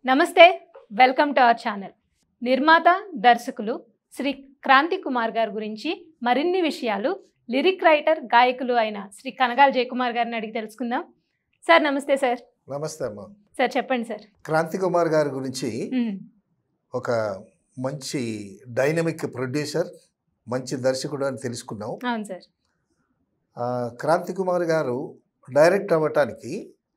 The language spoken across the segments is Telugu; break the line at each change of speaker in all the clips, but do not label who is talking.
నమస్తే వెల్కమ్ టు అవర్ ఛానల్ నిర్మాత దర్శకులు శ్రీ క్రాంతి కుమార్ గారి గురించి మరిన్ని విషయాలు లిరిక్ రైటర్ గాయకులు అయిన శ్రీ కనగాల జయకుమార్ గారిని అడిగి తెలుసుకుందాం సార్ నమస్తే సార్
నమస్తే అమ్మ
సార్ చెప్పండి సార్
క్రాంతి కుమార్ గారి గురించి
మ్మ్.
ఒక మంచి డైనమిక్ ప్రొడ్యూసర్ మంచి దర్శకుడు అని తెలుసుకున్నాం
అవును సార్
ఆ, క్రాంతి కుమార్ గారు డైరెక్ట్ అవ్వటానికి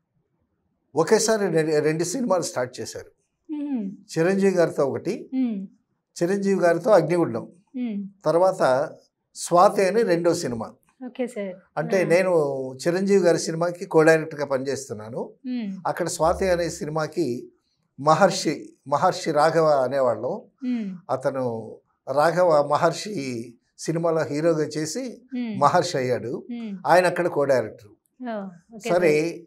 ఒకేసారి రె- రెండు సినిమాలు స్టార్ట్ చేశారు
మ్మ్.
చిరంజీవి గారితో ఒకటి
మ్మ్.
చిరంజీవి గారితో అగ్నిగుండం
మ్మ్.
తర్వాత స్వాతి అని రెండో సినిమా
ఓకే సార్
అంటే
ఆ.
నేను చిరంజీవి గారి సినిమాకి కో డైరెక్టర్గా పనిచేస్తున్నాను
మ్మ్.
అక్కడ స్వాతి అనే సినిమాకి మహర్షి మహర్షి రాఘవ అనేవాళ్ళం
మ్మ్.
అతను రాఘవ మహర్షి సినిమాలో హీరోగా చేసి
మ్మ్.
మహర్షి అయ్యాడు
మ్మ్.
ఆయన అక్కడ కో డైరెక్టర్
ఓ, ఓకే
సరే
సార్.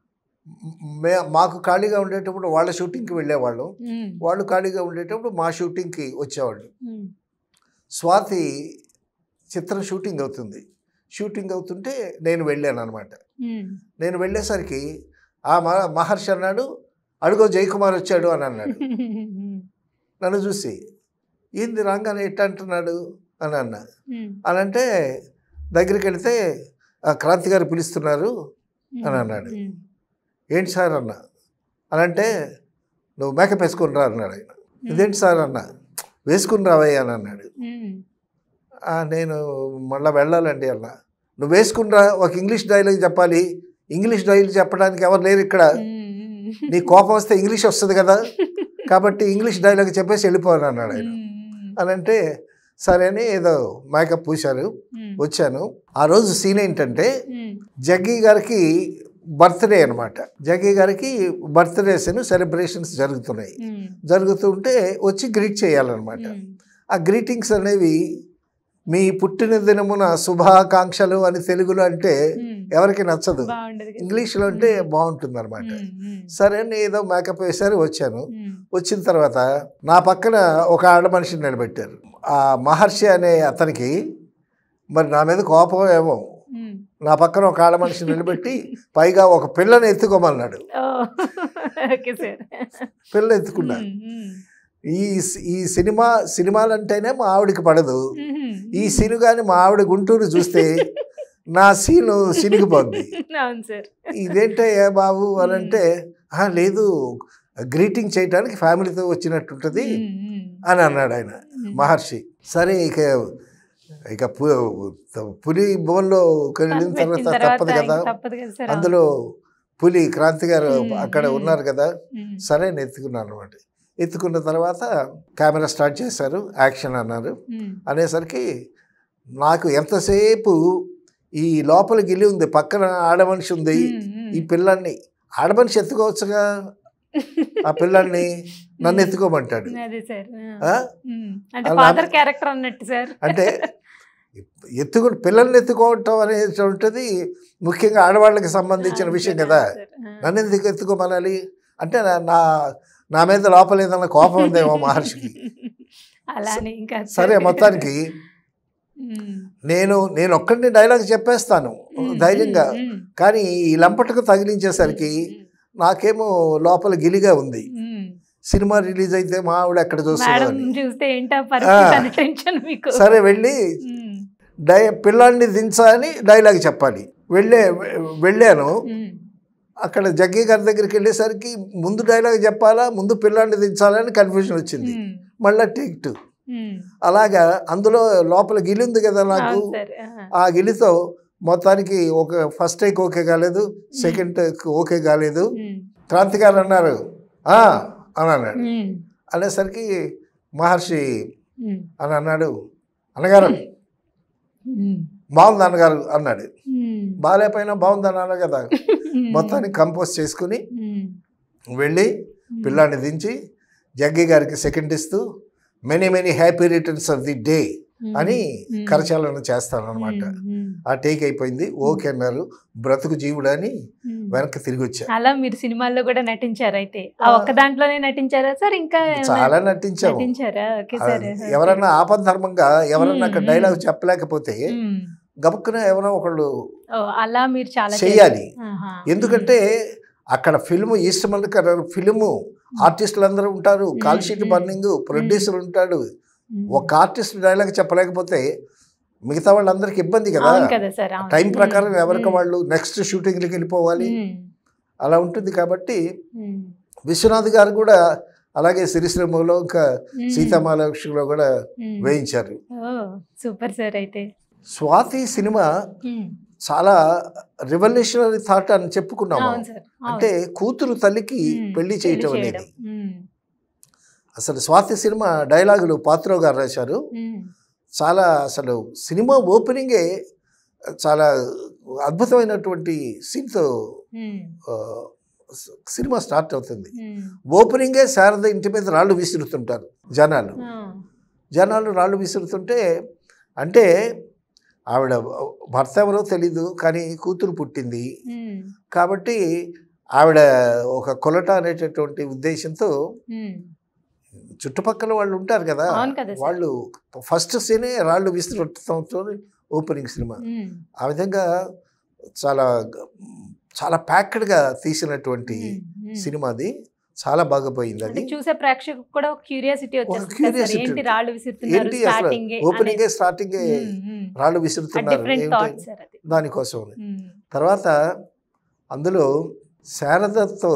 మే మాకు ఖాళీగా ఉండేటప్పుడు వాళ్ళ షూటింగ్కి వెళ్ళేవాళ్ళం
మ్మ్.
వాళ్ళు ఖాళీగా ఉండేటప్పుడు మా షూటింగ్కి వచ్చేవాళ్ళు
మ్మ్.
స్వాతి చిత్రం షూటింగ్ అవుతుంది షూటింగ్ అవుతుంటే నేను వెళ్ళాను అనమాట
మ్మ్.
నేను వెళ్ళేసరికి ఆ మ- మహర్షి అన్నాడు అడుగో జయకుమార్ వచ్చాడు అని అన్నాడు
మ్మ్.
నన్ను చూసి ఏంది రాగానే ఎట్ట అంటున్నాడు అని అన్నా
మ్మ్.
అని అంటే దగ్గరికి వెళితే "ఆ, క్రాంతి గారు పిలుస్తున్నారు అని అన్నాడు.
మ్మ్.
ఏంటి సార్ అన్న అని అంటే నువ్వు మేకప్ వేసుకుని రా అన్నాడు ఆయన ఇదేంటి సార్ అన్న వేసుకుని రావయ్యా అని అన్నాడు
మ్మ్.
"ఆ, నేను మళ్ళీ వెళ్ళాలండి అన్న నువ్వు వేసుకుని రా ఒక ఇంగ్లీష్ డైలాగ్ చెప్పాలి ఇంగ్లీష్ డైలాగ్ చెప్పడానికి ఎవరు లేరు ఇక్కడ
మ్మ్.
నీ కోపం వస్తే ఇంగ్లీష్ వస్తుంది కదా కాబట్టి ఇంగ్లీష్ డైలాగ్ చెప్పేసి వెళ్ళిపోను అన్నాడు ఆయన
మ్మ్.
అని అంటే సరే అని ఏదో మేకప్ పూశారు
మ్మ్.
వచ్చాను ఆ రోజు సీన్ ఏంటంటే
మ్మ్.
జగ్గీ గారికి బర్త్డే అనమాట జగ్గీ గారికి బర్త్డేస్ సెలబ్రేషన్స్ జరుగుతున్నాయి
మ్మ్.
జరుగుతుంటే వచ్చి గ్రీట్ చేయాలన్నమాట
మ్మ్.
ఆ గ్రీటింగ్స్ అనేవి మీ పుట్టిన దినమున శుభాకాంక్షలు అని తెలుగులో అంటే
మ్మ్.
ఎవరికి నచ్చదు
బాగుండదు కదా.
ఇంగ్లీష్లో అంటే బాగుంటుంది అనమాట
మ్మ్. మ్మ్.
సరే అని ఏదో మేకప్ వేశారు వచ్చాను
మ్మ్.
వచ్చిన తర్వాత నా పక్కన ఒక ఆడ మనిషిని నిలబెట్టారు ఆ మహర్షి అనే అతనికి మరి నా మీద కోపం ఏమో
మ్మ్.
నా పక్కన ఒక ఆడ మనిషిని నిలబెట్టి పైగా ఒక పిల్లని ఎత్తుకోమన్నాడు
ఓ. ఓకే సార్
పిల్ల ఎత్తుకున్నా
మ్మ్. మ్మ్.
ఈ ఈ సినిమా సినిమాలంటేనే మా ఆవిడకి పడదు
మ్మ్.
ఈ సీను కానీ మా ఆవిడ గుంటూరు చూస్తే నా సీను సినిగిపోద్ది
అవును సార్
ఇదేంటయ్యా బాబు అని అంటే "ఆ, లేదు గ్రీటింగ్ చేయడానికి ఫ్యామిలీతో వచ్చినట్టుంటుంది
మ్మ్. మ్మ్.
అని అన్నాడు ఆయన
మ్మ్.
మహర్షి సరే ఇక ఇక పు పులి బోన్లో వెళ్ళిన
పెట్టిన
తర్వాత
తర్వాత
తప్పదు కదా
ఇంక తప్పదు కదా సార్
అందులో పులి క్రాంతి గారు
మ్మ్,
అక్కడ
మ్మ్.
ఉన్నారు కదా
మ్మ్.
సరే అని ఎత్తుకున్నాను అనమాట ఎత్తుకున్న తర్వాత కెమెరా స్టార్ట్ చేశారు యాక్షన్ అన్నారు
మ్మ్.
అనేసరికి నాకు ఎంతసేపు ఈ లోపల గిల్లి ఉంది పక్కన ఆడమనిషి ఉంది
మ్మ్.
ఈ పిల్లాన్ని ఆడమనిషి ఎత్తుకోవచ్చుగా ఆ పిల్లాన్ని నన్ను ఎత్తుకోమంటాడు
అదే సార్
ఆ?
మ్మ్. అంటే
అలా-
ఫాదర్ క్యారెక్టర్ అన్నట్టు సార్
అంటే ఎత్తుకు పిల్లల్ని ఎత్తుకోవటం అనేది ఉంటుంది ముఖ్యంగా ఆడవాళ్ళకి సంబంధించిన విషయం కదా నన్ను ఎందుకు ఎత్తుకోమనాలి అంటే నా- నా నా మీద లోపల ఏదైనా కోపం ఉందేమో మహర్షికి
అలానే ఇంకా
సరే మొత్తానికి
మ్మ్.
నేను నేను ఒక్కడిని డైలాగ్ చెప్పేస్తాను
మ్మ్.
ధైర్యంగా
మ్మ్.
కానీ ఈ లంపటకు తగిలించేసరికి నాకేమో లోపల గిలిగా ఉంది
మ్మ్.
సినిమా రిలీజ్ అయితే మా ఆవిడ ఎక్కడ
మేడం
చూస్తుందని
చూస్తే ఏంటో పరిస్థితి
ఆ.
అని టెన్షన్ మీకు
సరే వెళ్ళి
మ్మ్.
డై పిల్లాన్ని దించా అని డైలాగ్ చెప్పాలి వెళ్ళే వెళ్ళాను
మ్మ్.
అక్కడ జగ్గీ గారి దగ్గరికి వెళ్ళేసరికి ముందు డైలాగ్ చెప్పాలా ముందు పిల్లాన్ని దించాలా అని కన్ఫ్యూజన్ వచ్చింది
మ్మ్.
మళ్ళీ టేక్ టూ
మ్మ్.
అలాగా అందులో లోపల గిలి ఉంది కదా నాకు
అవును సార్ ఆ.
ఆ గిలితో మొత్తానికి ఒక ఫస్ట్ టేక్ ఓకే కాలేదు సెకండ్ టేక్ ఓకే కాలేదు
మ్మ్.
క్రాంతి గారు అన్నారు "ఆ" అని అన్నాడు
మ్మ్.
అనేసరికి మహర్షి
మ్మ్.
అని అన్నాడు అన్నగారు
మ్మ్.
బాగుంది అన్నగారు అన్నాడు
మ్మ్.
బాగాలేపోయినా బాగుంది అన్నాను కదా
మ్మ్.
మొత్తానికి కంపోజ్ చేసుకుని
మ్మ్.
వెళ్ళి పిల్లాన్ని దించి జగ్గి గారికి సెకండ్ ఇస్తూ many many happy returns of the day అని
మ్మ్.
కరచాలన చేస్తాను అనమాట
మ్మ్.
ఆ టేక్ అయిపోయింది ఓకే అన్నారు బ్రతుకు జీవుడు అని
మ్మ్.
వెనక్కి తిరిగి వచ్చా
అలా మీరు సినిమాల్లో కూడా నటించారు అయితే ఆ ఒక్క దాంట్లోనే నటించారా సార్ ఇంకా ఏమైనా
చాలా నటించాము
నటించారా ఓకే
ఆ,
సార్
ఎవరన్నా ఆపద్ధర్మంగా ఎవరన్నా అక్కడ
మ్మ్.
డైలాగ్ చెప్పలేకపోతే
మ్మ్.
గబుక్కున ఎవరో ఒకళ్ళు
ఓ అలా మీరు చాలా
చెయ్యాలి
ఆహా.
ఎందుకంటే అక్కడ ఫిల్మ్ ఈస్ట్ మల్లికార్ ఫిల్ము ఆర్టిస్టులు అందరూ ఉంటారు కాల్ షీట్
మ్మ్.
బర్నింగ్ ప్రొడ్యూసర్ ఉంటాడు
మ్మ్.
ఒక ఆర్టిస్ట్ డైలాగ్ చెప్పలేకపోతే మిగతా వాళ్ళందరికీ ఇబ్బంది కదా
అవును కదా సార్ అవును.
టైం ప్రకారం
మ్మ్.
ఎవరికి వాళ్ళు నెక్స్ట్ షూటింగ్కి వెళ్ళిపోవాలి
మ్మ్.
అలా ఉంటుంది కాబట్టి
మ్మ్.
విశ్వనాథ్ గారు కూడా అలాగే సిరిశ్రమలో ఇంకా
మ్మ్.
సీతామహాలక్ష్మిలో కూడా
మ్మ్.
వేయించారు
ఓ సూపర్ సార్ అయితే
స్వాతి సినిమా
మ్మ్.
చాలా రివల్యూషనరీ థాట్ అని చెప్పుకున్నాము
అవును సార్ అవును.
అంటే కూతురు తల్లికి
మ్మ్.
పెళ్లి చేయటం అనేది
మ్మ్.
అసలు స్వాతి సినిమా డైలాగులు పాత్రో గారు రాశారు
మ్మ్.
చాలా అసలు సినిమా ఓపెనింగే చాలా అద్భుతమైనటువంటి సీన్తో
మ్మ్.
సినిమా స్టార్ట్ అవుతుంది
మ్మ్.
ఓపెనింగే శారద ఇంటి మీద రాళ్ళు విసురుతుంటారు జనాలు
ఆ.
జనాలు రాళ్ళు విసురుతుంటే అంటే ఆవిడ భర్త ఎవరో తెలీదు కానీ కూతురు పుట్టింది
మ్మ్.
కాబట్టి ఆవిడ ఒక కొలట అనేటటువంటి ఉద్దేశంతో
మ్మ్.
చుట్టుపక్కల వాళ్ళు ఉంటారు కదా
అవును కదా సార్.
వాళ్ళు ఫస్ట్ సీనే రాళ్ళు విసురుతంతో ఓపెనింగ్ సినిమా
మ్మ్.
ఆ విధంగా చాలా చాలా ప్యాక్డ్గా తీసినటువంటి
మ్మ్. మ్మ్.
సినిమా అది చాలా బాగా పోయింది
అంటే
అది
చూసే ప్రేక్షకులకు కూడా ఒక క్యూరియాసిటీ వచ్చేస్తుంది కదా సార్.
curiosity
ఏంటి
ఉంటుంది.
రాళ్ళు విసురుతున్నారు
ఏంటి అసలు
స్టార్టింగ్
ఓపెనింగే స్టార్టింగే రాళ్ళు విసురుతున్నారు
డిఫరెంట్
ఏమిటి?
థాట్ సార్ అది
దానికోసం
మ్మ్.
తర్వాత అందులో శారదతో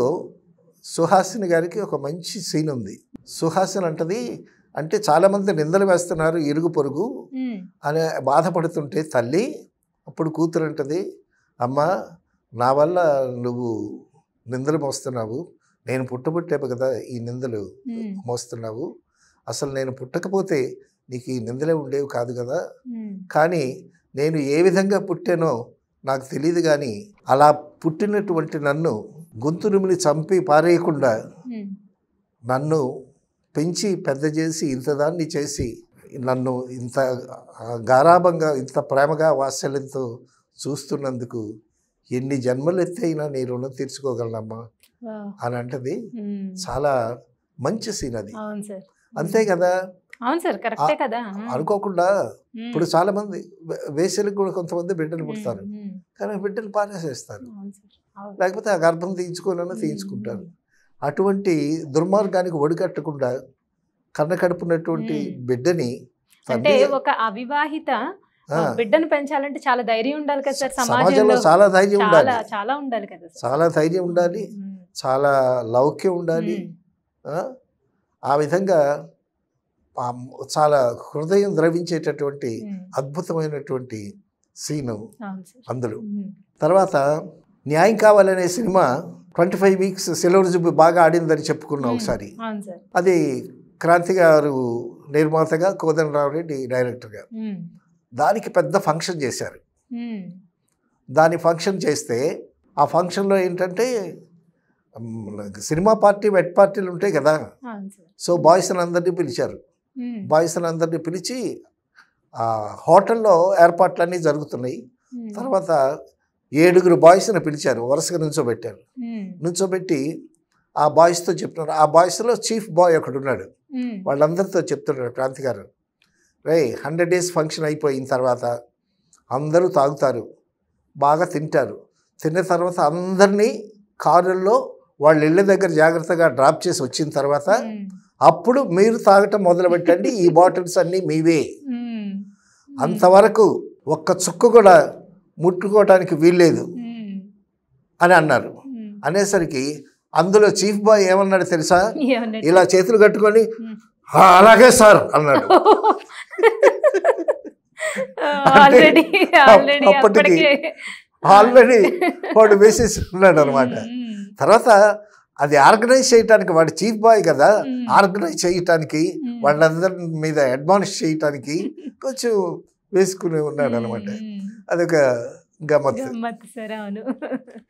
సుహాసిని గారికి ఒక మంచి సీన్ ఉంది సుహాసిని అంటది అంటే చాలామంది నిందలు వేస్తున్నారు ఇరుగు పొరుగు
మ్మ్.
అని బాధపడుతుంటే తల్లి అప్పుడు కూతురు అంటది అమ్మ నా వల్ల నువ్వు నిందలు మోస్తున్నావు నేను పుట్టబుట్టావు కదా ఈ నిందలు
మ్మ్.
మోస్తున్నావు అసలు నేను పుట్టకపోతే నీకు ఈ నిందలే ఉండేవి కాదు కదా
మ్మ్.
కానీ నేను ఏ విధంగా పుట్టానో నాకు తెలియదు కానీ అలా పుట్టినటువంటి నన్ను గొంతురుమిని చంపి పారేయకుండా
మ్మ్.
నన్ను పెంచి పెద్ద చేసి ఇంతదాన్ని చేసి నన్ను ఇంత ఆ, గారాభంగా ఇంత ప్రేమగా వాత్సల్యంతో చూస్తున్నందుకు ఎన్ని జన్మలు ఎత్తైనా నీ రుణం తీర్చుకోగలనమ్మా
వావ్.
అని అంటది
మ్మ్.
చాలా మంచి సీన్ అది
అవును సార్
అంతే కదా
అవును సార్ కరెక్టే కదా మ్మ్.
అనుకోకుండా
మ్మ్.
ఇప్పుడు చాలా మంది వే- వేసలకు కూడా కొంతమంది బిడ్డలు పుడతారు
మ్మ్. మ్మ్.
కానీ ఆ బిడ్డలు పారేసేస్తారు
అవును సార్ అవును.
లేకపోతే ఆ గర్భం తీయించుకోవాలన్నా తీయించుకుంటారు అటువంటి దుర్మార్గానికి ఒడికట్టకుండా కన్న కడుపునటువంటి
మ్మ్.
బిడ్డని
అంటే
తండ్రి
ఒక అవివాహిత
ఆ,
బిడ్డను పెంచాలంటే చాలా ధైర్యం ఉండాలి కదా సార్
సమాజంలో
సమాజంలో
చాలా ధైర్యం ఉండాలి
చాలా చాలా ఉండాలి కదా సార్
చాలా ధైర్యం ఉండాలి
మ్మ్.
చాలా లౌక్యం ఉండాలి
మ్మ్.
ఆ? ఆ విధంగా ఆ చాలా హృదయం ద్రవించేటటువంటి
మ్మ్.
అద్భుతమైనటువంటి సీను
అవును సార్
అందులో
మ్మ్.
తర్వాత న్యాయం కావాలనే cinema twenty five weeks silver జుబ్బు బాగా ఆడిందని చెప్పుకున్నాం ఒకసారి
అవును సార్
అది క్రాంతి గారు నిర్మాతగా కోదండరావు రెడ్డి డైరెక్టర్గా
మ్మ్.
దానికి పెద్ద ఫంక్షన్ చేశారు
మ్మ్.
దాని ఫంక్షన్ చేస్తే ఆ ఫంక్షన్లో ఏంటంటే మ్, సినిమా పార్టీ వెట్ పార్టీలు ఉంటాయి కదా
అవును సార్
సో బాయ్స్ని అందరినీ పిలిచారు
మ్మ్.
బాయ్స్ని అందరినీ పిలిచి ఆ హోటల్లో ఏర్పాట్లన్నీ జరుగుతున్నాయి
మ్మ్.
తర్వాత ఏడుగురు బాయ్స్ని పిలిచారు వరుసగా నుంచోబెట్టారు
మ్మ్.
నుంచోబెట్టి ఆ బాయ్స్తో చెప్తున్నారు ఆ బాయ్స్లో చీఫ్ బాయ్ ఒకడు ఉన్నాడు
మ్మ్.
వాళ్ళందరితో చెప్తున్నాడు క్రాంతి గారు రే హండ్రెడ్ డేస్ ఫంక్షన్ అయిపోయిన తర్వాత అందరూ తాగుతారు బాగా తింటారు తిన్న తర్వాత అందరినీ కారుల్లో వాళ్ళ ఇళ్ళ దగ్గర జాగ్రత్తగా డ్రాప్ చేసి వచ్చిన తర్వాత
మ్మ్.
అప్పుడు మీరు తాగటం మొదలు పెట్టండి ఈ బాటిల్స్ అన్నీ మీవే
మ్మ్.
అంతవరకు ఒక్క చుక్క కూడా ముట్టుకోవడానికి వీల్లేదు
మ్మ్.
అని అన్నారు
మ్మ్.
అనేసరికి అందులో చీఫ్ బాయ్ ఏమన్నాడు తెలుసా
ఏమన్నట్టు?
ఇలా చేతులు కట్టుకొని
మ్మ్.
"ఆ, అలాగే సార్ అన్నాడు
ఆల్రెడీ ఆల్రెడీ
అప్పటికి
అప్పటికే
ఆల్రెడీ వాడు వేసేసి ఉన్నాడు అనమాట
మ్మ్.
తర్వాత అది ఆర్గనైజ్ చేయటానికి వాడు చీఫ్ బాయ్ కదా
మ్మ్.
ఆర్గనైజ్ చేయటానికి
మ్మ్.
వాళ్ళందరి మీద అడ్వాన్స్ చేయటానికి కొంచెం వేసుకుని ఉన్నాడు అనమాట
మ్మ్.
అదొక గమ్మత్
గమ్మత్తు సార్ అవును